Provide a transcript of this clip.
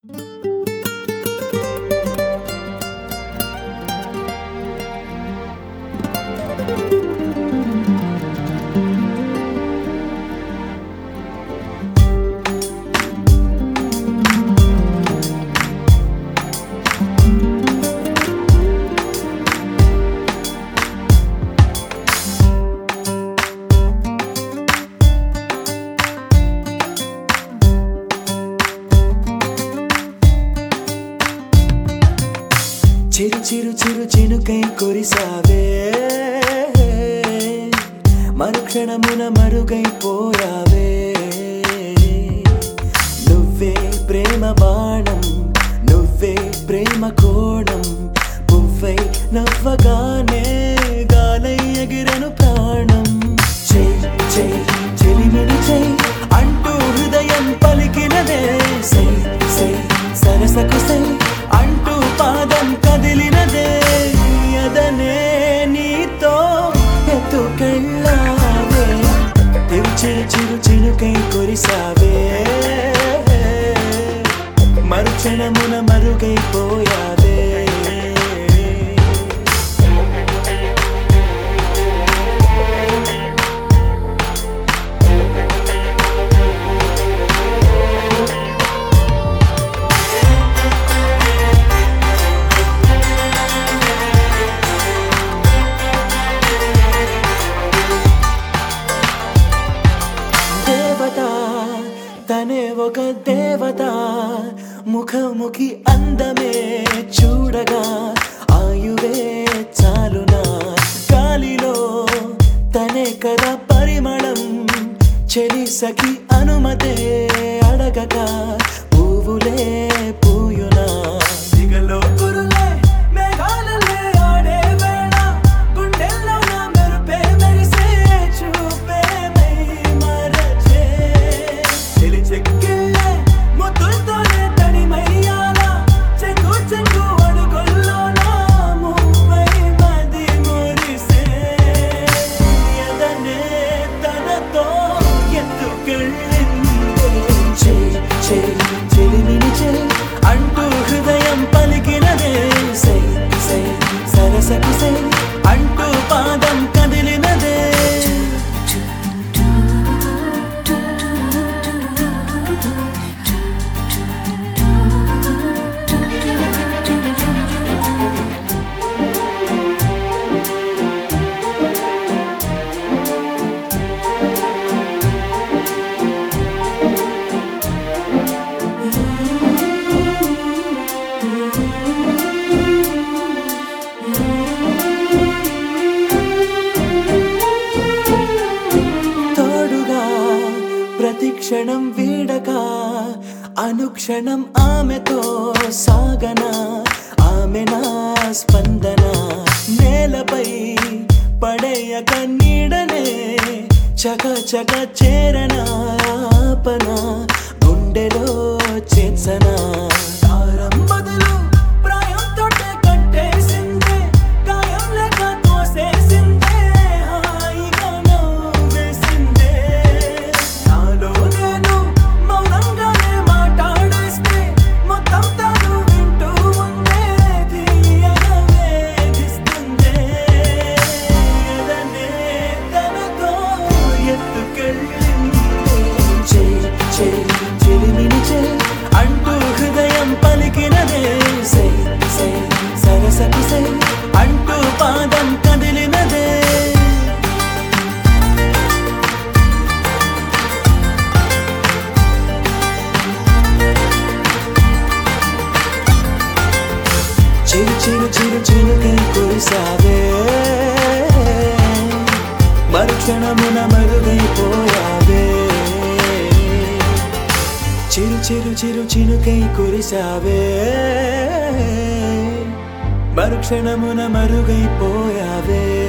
చిరు చిరు చిరు చినుకై కురిసావే మరుక్షణమున మరుగైపోయావే నువ్వే ప్రేమ బాణం నువ్వే ప్రేమ కోణం పువ్వై నవ్వగానే గాలై ఎగిరను ప్రాణం చెయ్ చెయ్ చెలిమిని చెయ్ అంటూ హృదయం పలికినదే సై సై సరసకు సై అంటూ పాదం కదిలినదే అదనే నీతో ఎత్తుకెళ్ళావే చిరు చిరు చినుకై కురిసావే మరుక్షణమున మరుగైపోయావే దేవత తనే ఒక దేవత ముఖముఖి అందమే చూడగా ఆయువే చాలునా గాలిలో తనే కదా పరిమళం చెలి సఖి అనుమతే అడగగా పువ్వులే పూయునా దిగలో కురులే మేఘాలలే ఆడే వేళ గుండెల్లో నా మెరుపే మెరిసే చూపే మై మరచే చెలి చెక్కిళ్ళే ముద్దులతోనే తడిమయ్యాల చెంగు చెంగు అడుగుల్లో నా మువ్వై మది మురిసే ఎదనే తనతో ఎత్తుకెళ్ళింది చెయ్ చెయ్ చెలిమిని చెయ్ అంటూ హృదయం పలికినదే సై సై సరసకు సై అంటూ పాదం కదిలినదే తోడుగా ప్రతిక్షణం వీడక అనుక్షణం ఆమెతో సాగన ఆమె నా స్పందన నేలపై పడేయక నీడనే చక చక చేరన ఆపన గుండెలో చేర్చన తారం బదులు ప్రాయంతోటే కట్టేసిందే గాయం లేక తోసేసిందే హాయిగా నవ్వేసిందే నాలో నేను మౌనంగానే మాట్లాడేస్తే మొత్తం తాను వింటూ ఉందే తీయగా వేధిస్తుందే ఎదనే తనతో ఎత్తుకెళ్ళింది చెయ్ చెయ్ చెలిమిని చెయ్ అంటూ హృదయం పలికినదే సై సై సరసకు సై అంటూ పాదం కదిలినదే చిరు చిరు చిరు చిరుకై కురిసావే మరుక్షణమున మరుగైపోయావే చిరు చిరు చిరు చినుకై కురిసావే మరుక్షణమున మరుగైపోయావే